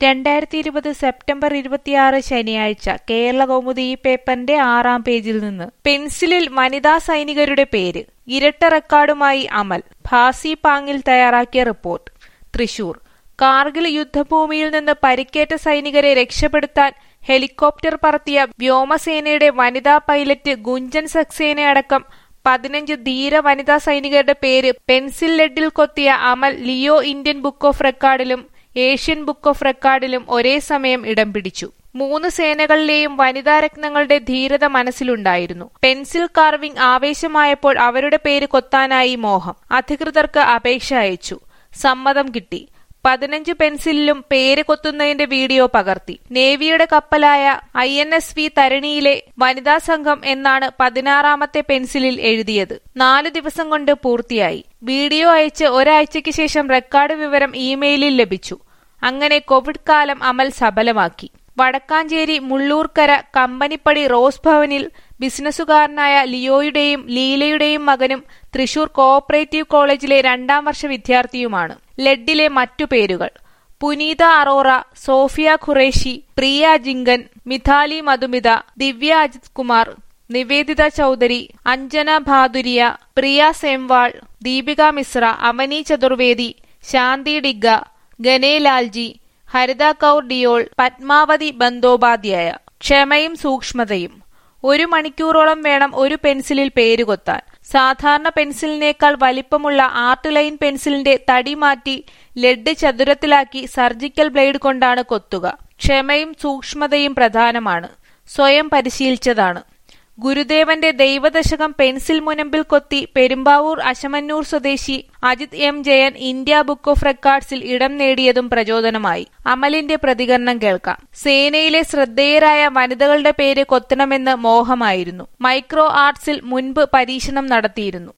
രണ്ടായിരത്തി ഇരുപത് സെപ്റ്റംബർ ഇരുപത്തിയാറ് ശനിയാഴ്ച കേരള കൗമുദി ഈ പേപ്പറിന്റെ ആറാം പേജിൽ നിന്ന് പെൻസിലിൽ വനിതാ സൈനികരുടെ പേര് ഇരട്ട റെക്കോർഡുമായി അമൽ ഭാസി പാങ്ങിൽ തയ്യാറാക്കിയ റിപ്പോർട്ട് തൃശൂർ കാർഗിൽ യുദ്ധഭൂമിയിൽ നിന്ന് പരിക്കേറ്റ സൈനികരെ രക്ഷപ്പെടുത്താൻ ഹെലികോപ്റ്റർ പറത്തിയ വ്യോമസേനയുടെ വനിതാ പൈലറ്റ് ഗുഞ്ചൻ സക്സേനയടക്കം പതിനഞ്ച് ധീര വനിതാ സൈനികരുടെ പേര് പെൻസിൽ ലെഡിൽ കൊത്തിയ Amal Leo Indian Book of റെക്കോർഡിലും ഏഷ്യൻ ബുക്ക് ഓഫ് റെക്കോർഡിലും ഒരേ സമയം ഇടം പിടിച്ചു മൂന്ന് സേനകളിലെയും വനിതാ രത്നങ്ങളുടെ ധീരത മനസ്സിലുണ്ടായിരുന്നു പെൻസിൽ കാർവിംഗ് ആവേശമായപ്പോൾ അവരുടെ പേര് കൊത്താനായി മോഹം അധികൃതർക്ക് അപേക്ഷ അയച്ചു സമ്മതം കിട്ടി പതിനഞ്ച് പെൻസിലിലും പേര് കൊത്തുന്നതിന്റെ വീഡിയോ പകർത്തി നേവിയുടെ കപ്പലായ ഐ എൻ എസ് വി തരണിയിലെ വനിതാ സംഘം എന്നാണ് പതിനാറാമത്തെ പെൻസിലിൽ എഴുതിയത് നാലു ദിവസം കൊണ്ട് പൂർത്തിയായി വീഡിയോ അയച്ച് ഒരാഴ്ചയ്ക്ക് ശേഷം റെക്കോർഡ് വിവരം ഇമെയിലിൽ ലഭിച്ചു അങ്ങനെ കോവിഡ് കാലം അമൽ സഫലമാക്കി വടക്കാഞ്ചേരി മുള്ളൂർക്കര കമ്പനിപ്പടി റോസ് ഭവനിൽ ബിസിനസ്സുകാരനായ ലിയോയുടെയും ലീലയുടെയും മകനും തൃശൂർ കോഓപ്പറേറ്റീവ് കോളേജിലെ രണ്ടാം വർഷ വിദ്യാർത്ഥിയുമാണ് ലെഡിലെ മറ്റു പേരുകൾ പുനീത അറോറ സോഫിയ ഖുറേഷി പ്രിയ ജിങ്കൻ മിഥാലി മധുമിത ദിവ്യ അജിത് കുമാർ നിവേദിത ചൌധരി അഞ്ജന ഭാദുരിയ പ്രിയ സെംവാൾ ദീപിക മിശ്ര അവനി ചതുർവേദി ശാന്തി ഡിഗ ഗനേ ലാൽജി ഹരിത കൌർ ഡിയോൾ പത്മാവതി ബന്ദോപാധ്യായ ക്ഷമയും സൂക്ഷ്മതയും ഒരു മണിക്കൂറോളം വേണം ഒരു പെൻസിലിൽ പേര് കൊത്താൻ സാധാരണ പെൻസിലിനേക്കാൾ വലിപ്പമുള്ള ആർട്ട് ലൈൻ പെൻസിലിന്റെ തടി മാറ്റി ലെഡ് ചതുരത്തിലാക്കി സർജിക്കൽ ബ്ലേഡ് കൊണ്ടാണ് കൊത്തുക ക്ഷമയും സൂക്ഷ്മതയും പ്രധാനമാണ് സ്വയം പരിശീലിച്ചതാണ് ഗുരുദേവന്റെ ദൈവദശകം പെൻസിൽ മുനമ്പിൽ കൊത്തി പെരുമ്പാവൂർ അശമന്നൂർ സ്വദേശി Ajith M Jayan India Book of റെക്കോർഡ്സിൽ ഇടം നേടിയതും പ്രചോദനമായി അമലിന്റെ പ്രതികരണം കേൾക്കാം സേനയിലെ ശ്രദ്ധേയരായ വനിതകളുടെ പേര് കൊത്തണമെന്ന് മോഹമായിരുന്നു മൈക്രോ ആർട്സിൽ മുൻപ് പരീക്ഷണം നടത്തിയിരുന്നു